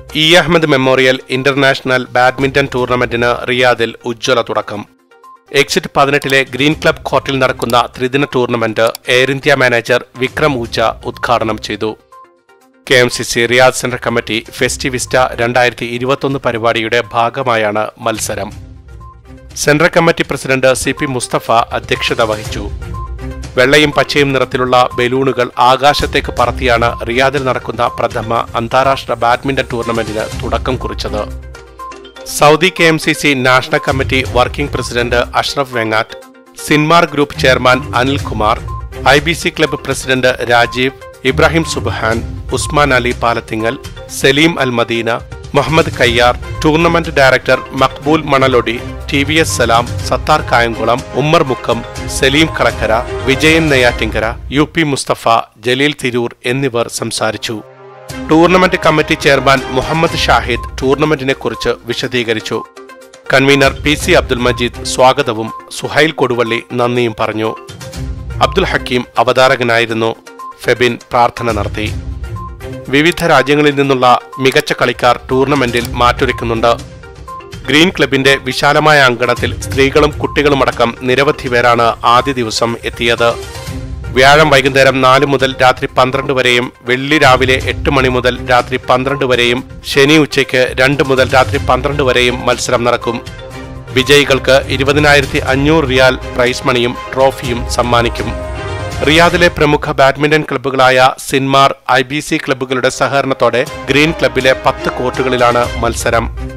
E Ahmed memorial international badminton ടൂർണമെന്റിന് റിയാദിൽ ഉജ്ജ്വല തുടക്കം എക്സിറ്റ് പതിനെട്ടിലെ ഗ്രീൻ ക്ലബ് കോർട്ടിൽ നടക്കുന്ന ത്രിദിന tournament Air India manager Vikram Oocha ഉദ്ഘാടനം ചെയ്തു K M C C Riyadh central committee ഫെസ്റ്റിവിസ്റ്റ രണ്ടായിരത്തി ഇരുപത്തൊന്ന് പരിപാടിയുടെ ഭാഗമായാണ് മത്സരം central committee president C P Mustafa അധ്യക്ഷത വഹിച്ചു വെള്ളയും പച്ചയും നിറത്തിലുള്ള ബലൂണുകൾ ആകാശത്തേക്ക് പറത്തിയാണ് റിയാദിൽ നടക്കുന്ന പ്രഥമ അന്താരാഷ്ട്ര ബാഡ്മിന്റൺ ടൂർണമെന്റിന് തുടക്കം കുറിച്ചത് Saudi K M C C national committee working president Ashraf Vengattu Sinmar group chairman Anilkumar I B C club president Rajeev Ibrahim Subhan Usman Ali Palathingal Saleem Al Madina Muhammad Kayyar tournament director Maqbool Manalodi T V S Salam Sattar Kayamkulam Ummer Mukkam Saleem Kalakkara Vijayan Neyyattinkara U P Mustafa Jaleel Tirur എന്നിവർ സംസാരിച്ചു tournament committee chairman Muhammad Shahid ടൂർണമെന്റിനെ കുറിച്ച് വിശദീകരിച്ചു convener P C Abdul Majeed സ്വാഗതവും സുഹൈൽ കൊടുവള്ളി നന്ദിയും പറഞ്ഞു അബ്ദുൽ ഹക്കീം അവതാരകനായിരുന്നു ഫെബിൻ പ്രാർത്ഥന നടത്തി വിവിധ രാജ്യങ്ങളിൽ നിന്നുള്ള മികച്ച കളിക്കാർ ടൂർണമെന്റിൽ മാറ്റൊരുക്കുന്നുണ്ട് ഗ്രീൻ ക്ലബിന്റെ വിശാലമായ അങ്കണത്തിൽ സ്ത്രീകളും കുട്ടികളുമടക്കം നിരവധി പേരാണ് ആദ്യ ദിവസം എത്തിയത് വ്യാഴം വൈകുന്നേരം നാല് മുതൽ രാത്രി പന്ത്രണ്ട് വരെയും വെള്ളി രാവിലെ എട്ട് മണി മുതൽ രാത്രി പന്ത്രണ്ട് വരെയും ശനി ഉച്ചയ്ക്ക് രണ്ട് മുതൽ രാത്രി പന്ത്രണ്ട് വരെയും മത്സരം നടക്കും വിജയികൾക്ക് ഇരുപതിനായിരത്തി അഞ്ഞൂറ് റിയാൽ പ്രൈസ് മണിയും ട്രോഫിയും സമ്മാനിക്കും റിയാദിലെ പ്രമുഖ ബാഡ്മിന്റൺ ക്ലബ്ബുകളായ സിൻമാർ ഐ ബി സി ക്ലബ്ബുകളുടെ സഹകരണത്തോടെ ഗ്രീൻ ക്ലബ്ബിലെ പത്ത് കോർട്ടുകളിലാണ് മത്സരം